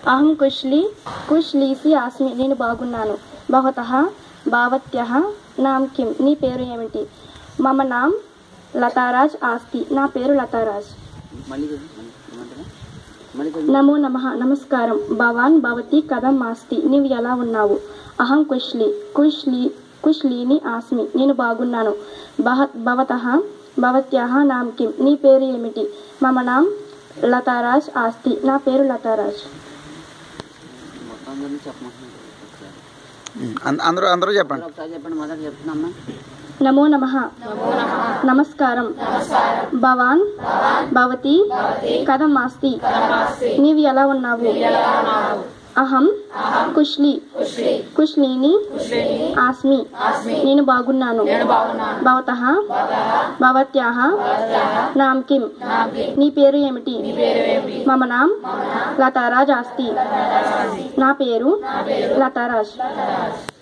అహం కుష్లి కుష్లీసి ఆస్మి నేను బాగున్నాను భవత భావత్య నామ్ కిం నీ పేరు ఏమిటి మమ నామ్ లతారాజ్ ఆస్తి నా పేరు లతారాజ్ మళ్ళీ చదువు. మళ్ళీ ఏమంటారు? మళ్ళీ చదువు. నమో నమ నమస్కారం భవాన్ భవతి కథం ఆస్తి నీవు ఎలా ఉన్నావు అహం కుష్లి కుష్లి కుష్లీని ఆస్మి నేను బాగున్నాను భవ భవత భవత్యాహ నామ్ కిం నీ పేరు ఏమిటి మమ నామ్ లతారాజ్ ఆస్తి నా పేరు లతారాజ్ మొత్తం అందరినీ చెప్పమంటున్నారు ఒకసారి. అం- అందరూ అందరూ చెప్పండి ఒకసారి చెప్పండి మొదట చెప్తున్నామ్మా నమో నమ నమస్కారం భవాన్ భవతి కథం ఆస్తి నీవు ఎలా ఉన్నావు అహం కుష్లి కుష్లీని ఆస్మి నేను బాగున్నాను భవత భవత్యాహ నామ్ కిం నీ పేరు ఏమిటి మమ నామ్ లతారాజ్ ఆస్తి నా పేరు లతారాజ్